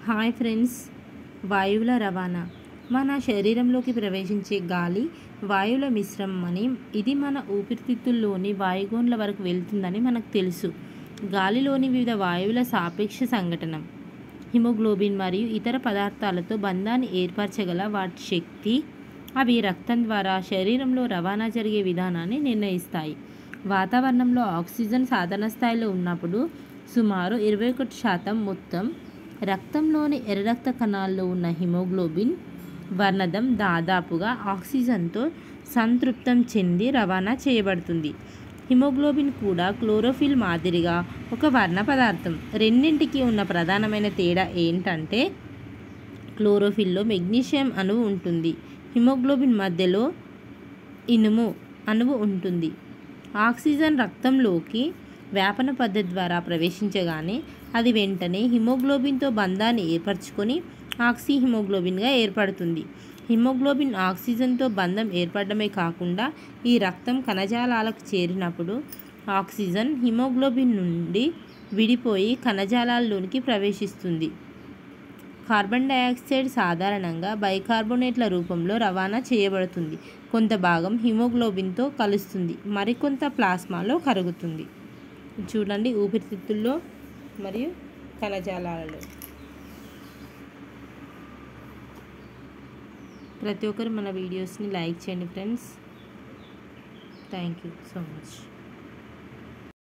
hi friends వాయువుల రవాణా మన శరీరంలోకి ప్రవేశించే గాలి వాయువుల మిశ్రమం అని ఇది మన ఊపిరితిత్తుల్లోని వాయుగోన్ల వరకు వెళ్తుందని మనకు తెలుసు గాలిలోని వివిధ వాయువుల సాపేక్ష సంఘటన హిమోగ్లోబిన్ మరియు ఇతర పదార్థాలతో బంధాన్ని ఏర్పరచగల వాటి శక్తి అవి రక్తం ద్వారా శరీరంలో రవాణా జరిగే విధానాన్ని నిర్ణయిస్తాయి వాతావరణంలో ఆక్సిజన్ సాధారణ స్థాయిలో ఉన్నప్పుడు సుమారు ఇరవై ఒకటి శాతం మొత్తం రక్తంలోని ఎర్ర రక్త కణాల్లో ఉన్న హిమోగ్లోబిన్ వర్ణదం దాదాపుగా ఆక్సిజన్తో సంతృప్తం చెంది రవాణా చేయబడుతుంది హిమోగ్లోబిన్ కూడా క్లోరోఫిల్ మాదిరిగా ఒక వర్ణ పదార్థం రెండింటికి ఉన్న ప్రధానమైన తేడా ఏంటంటే క్లోరోఫిల్లో మెగ్నీషియం అణువు ఉంటుంది హిమోగ్లోబిన్ మధ్యలో ఇనుము అణువు ఉంటుంది ఆక్సిజన్ రక్తంలోకి వ్యాపన పద్ధతి ద్వారా ప్రవేశించగానే అది వెంటనే హిమోగ్లోబిన్తో బంధాన్ని ఏర్పరచుకొని ఆక్సీ హిమోగ్లోబిన్గా ఏర్పడుతుంది హిమోగ్లోబిన్ ఆక్సిజన్తో బంధం ఏర్పడమే కాకుండా ఈ రక్తం కణజాలాలకు చేరినప్పుడు ఆక్సిజన్ హిమోగ్లోబిన్ నుండి విడిపోయి కణజాలాల్లోనికి ప్రవేశిస్తుంది కార్బన్ డయాక్సైడ్ సాధారణంగా బైకార్బోనేట్ల రూపంలో రవాణా చేయబడుతుంది కొంత భాగం హిమోగ్లోబిన్తో కలుస్తుంది మరికొంత ప్లాస్మాలో కరుగుతుంది చూడండి ఊపిరితిత్తుల్లో మరియు కణజాలాలలో ప్రతి ఒక్కరు మన వీడియోస్ని లైక్ చేయండి friends thank you so much